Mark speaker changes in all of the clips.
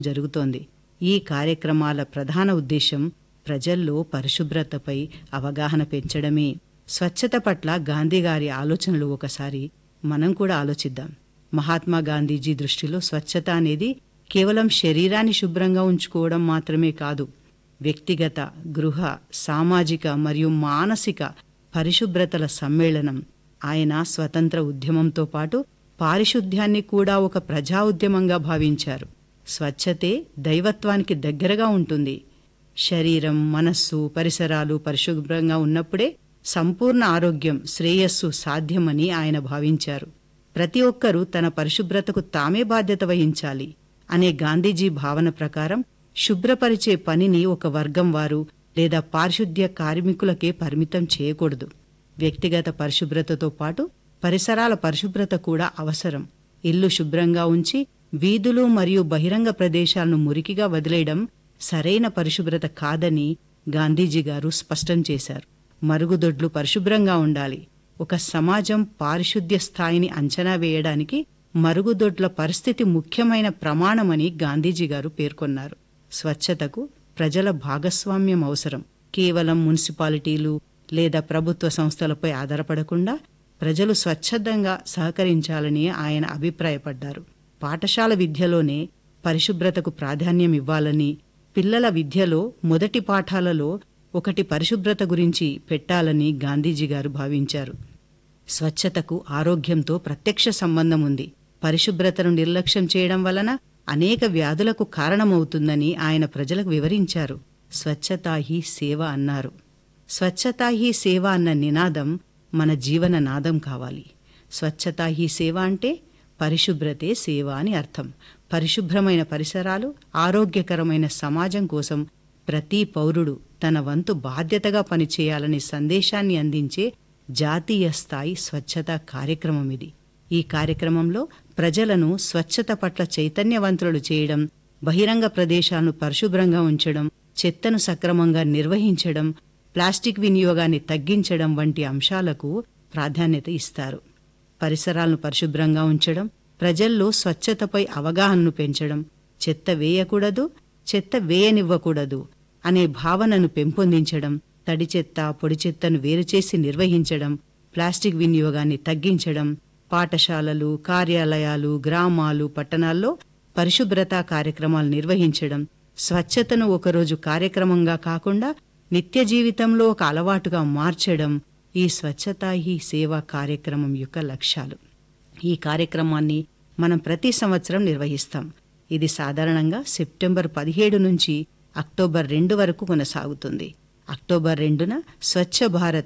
Speaker 1: జరుగుతోంది ఈ కార్యక్రమాల ప్రధాన ఉద్దేశం ప్రజల్లో పరిశుభ్రతపై అవగాహన పెంచడమే స్వచ్ఛత పట్ల గాంధీగారి ఆలోచనలు ఒకసారి మనం కూడా ఆలోచిద్దాం మహాత్మా గాంధీజీ దృష్టిలో స్వచ్ఛత అనేది కేవలం శరీరాన్ని శుభ్రంగా ఉంచుకోవడం మాత్రమే కాదు వ్యక్తిగత గృహ సామాజిక మరియు మానసిక పరిశుభ్రతల సమ్మేళనం ఆయన స్వతంత్ర ఉద్యమంతో పాటు పారిశుద్ధ్యాన్ని కూడా ఒక ప్రజా ఉద్యమంగా భావించారు స్వచ్ఛతే దైవత్వానికి దగ్గరగా ఉంటుంది శరీరం మనస్సు పరిసరాలు పరిశుభ్రంగా ఉన్నప్పుడే సంపూర్ణ ఆరోగ్యం శ్రేయస్సు సాధ్యమని ఆయన భావించారు ప్రతి ఒక్కరూ తన పరిశుభ్రతకు తామే బాధ్యత వహించాలి అనే గాంధీజీ భావన ప్రకారం శుభ్రపరిచే పనిని ఒక వర్గం వారు లేదా పారిశుద్ధ్య కార్మికులకే పరిమితం చేయకూడదు వ్యక్తిగత పరిశుభ్రతతో పాటు పరిసరాల పరిశుభ్రత కూడా అవసరం ఇల్లు శుభ్రంగా ఉంచి వీధులు మరియు బహిరంగ ప్రదేశాలను మురికిగా వదిలేయడం సరైన పరిశుభ్రత కాదని గాంధీజీ గారు స్పష్టం చేశారు మరుగుదొడ్లు పరిశుభ్రంగా ఉండాలి ఒక సమాజం పారిశుద్ధ్య స్థాయిని అంచనా వేయడానికి మరుగుదొడ్ల పరిస్థితి ముఖ్యమైన ప్రమాణమని గాంధీజీ గారు పేర్కొన్నారు స్వచ్ఛతకు ప్రజల భాగస్వామ్యం అవసరం కేవలం మున్సిపాలిటీలు లేదా ప్రభుత్వ సంస్థలపై ఆధారపడకుండా ప్రజలు స్వచ్ఛందంగా సహకరించాలని ఆయన అభిప్రాయపడ్డారు పాఠశాల విద్యలోనే పరిశుభ్రతకు ప్రాధాన్యం ఇవ్వాలని పిల్లల విద్యలో మొదటి పాఠాలలో ఒకటి పరిశుభ్రత గురించి పెట్టాలని గాంధీజీ గారు భావించారు స్వచ్ఛతకు ఆరోగ్యంతో ప్రత్యక్ష సంబంధం ఉంది పరిశుభ్రతను నిర్లక్ష్యం చేయడం వలన అనేక వ్యాధులకు కారణమవుతుందని ఆయన ప్రజలకు వివరించారు స్వచ్ఛతా హీ సేవ అన్నారు స్వచ్ఛతా హీ సేవ అన్న నినాదం మన జీవన నాదం కావాలి స్వచ్ఛతా హీ సేవ అంటే పరిశుభ్రతే సేవ అని అర్థం పరిశుభ్రమైన పరిసరాలు ఆరోగ్యకరమైన సమాజం కోసం ప్రతి పౌరుడు తన వంతు బాధ్యతగా పనిచేయాలనే సందేశాన్ని అందించే జాతీయ స్థాయి స్వచ్ఛత కార్యక్రమం ఇది ఈ కార్యక్రమంలో ప్రజలను స్వచ్ఛత పట్ల చైతన్యవంతులు చేయడం బహిరంగ ప్రదేశాలను పరిశుభ్రంగా ఉంచడం చెత్తను సక్రమంగా నిర్వహించడం ప్లాస్టిక్ వినియోగాన్ని తగ్గించడం వంటి అంశాలకు ప్రాధాన్యత ఇస్తారు పరిసరాలను పరిశుభ్రంగా ఉంచడం ప్రజల్లో స్వచ్ఛతపై అవగాహనను పెంచడం చెత్త వేయకూడదు చెత్త వేయనివ్వకూడదు అనే భావనను పెంపొందించడం తడి చెత్త పొడి చెత్తను వేరుచేసి నిర్వహించడం ప్లాస్టిక్ వినియోగాన్ని తగ్గించడం పాఠశాలలు కార్యాలయాలు గ్రామాలు పట్టణాల్లో పరిశుభ్రత కార్యక్రమాలు నిర్వహించడం స్వచ్ఛతను ఒకరోజు కార్యక్రమంగా కాకుండా నిత్య జీవితంలో ఒక అలవాటుగా మార్చడం ఈ స్వచ్ఛతా హీ సేవా కార్యక్రమం యొక్క లక్ష్యాలు ఈ కార్యక్రమాన్ని మనం ప్రతి సంవత్సరం నిర్వహిస్తాం ఇది సాధారణంగా సెప్టెంబర్ పదిహేడు నుంచి అక్టోబర్ రెండు వరకు కొనసాగుతుంది అక్టోబర్ రెండున స్వచ్ఛ భారత్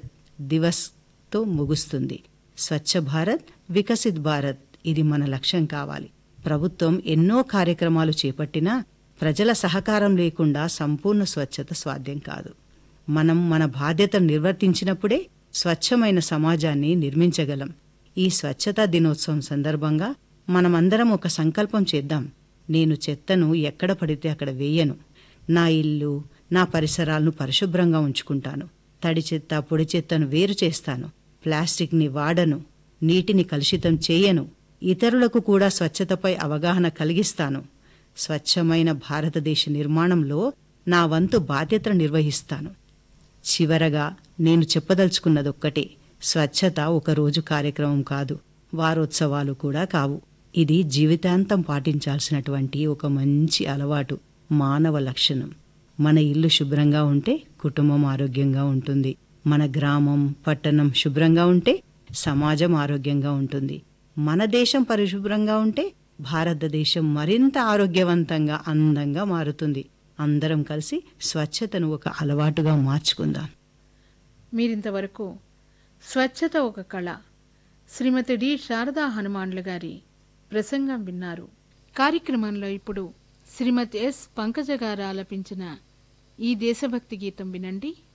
Speaker 1: దివస్తో ముగుస్తుంది స్వచ్ఛ భారత్ వికసిత్ భారత్ ఇది మన లక్ష్యం కావాలి ప్రభుత్వం ఎన్నో కార్యక్రమాలు చేపట్టినా ప్రజల సహకారం లేకుండా సంపూర్ణ స్వచ్ఛత స్వాధ్యం కాదు మనం మన బాధ్యతను నిర్వర్తించినప్పుడే స్వచ్ఛమైన సమాజాన్ని నిర్మించగలం ఈ స్వచ్ఛతా దినోత్సవం సందర్భంగా మనమందరం ఒక సంకల్పం చేద్దాం నేను చెత్తను ఎక్కడ పడితే అక్కడ వేయను నా ఇల్లు నా పరిసరాలను పరిశుభ్రంగా ఉంచుకుంటాను తడి చెత్త పొడి చెత్తను వేరు చేస్తాను ప్లాస్టిక్ని వాడను నీటిని కలుషితం చేయను ఇతరులకు కూడా స్వచ్ఛతపై అవగాహన కలిగిస్తాను స్వచ్ఛమైన భారతదేశ నిర్మాణంలో నా వంతు బాధ్యతను నిర్వహిస్తాను చివరగా నేను చెప్పదలుచుకున్నదొక్కటే స్వచ్ఛత ఒక రోజు కార్యక్రమం కాదు వారోత్సవాలు కూడా కావు ఇది జీవితాంతం పాటించాల్సినటువంటి ఒక మంచి అలవాటు మానవ లక్షణం మన ఇల్లు శుభ్రంగా ఉంటే కుటుంబం ఆరోగ్యంగా ఉంటుంది మన గ్రామం పట్టణం శుభ్రంగా ఉంటే సమాజం ఆరోగ్యంగా ఉంటుంది మన దేశం పరిశుభ్రంగా ఉంటే భారతదేశం మరింత ఆరోగ్యవంతంగా అందంగా మారుతుంది అందరం కలిసి స్వచ్ఛతను ఒక అలవాటుగా మార్చుకుందాం
Speaker 2: మీరింతవరకు స్వచ్ఛత ఒక కళ శ్రీమతి డి శారదా హనుమాన్ల గారి ప్రసంగం విన్నారు కార్యక్రమంలో ఇప్పుడు శ్రీమతి ఎస్ పంకజ గారు ఆలపించిన ఈ దేశభక్తి గీతం వినండి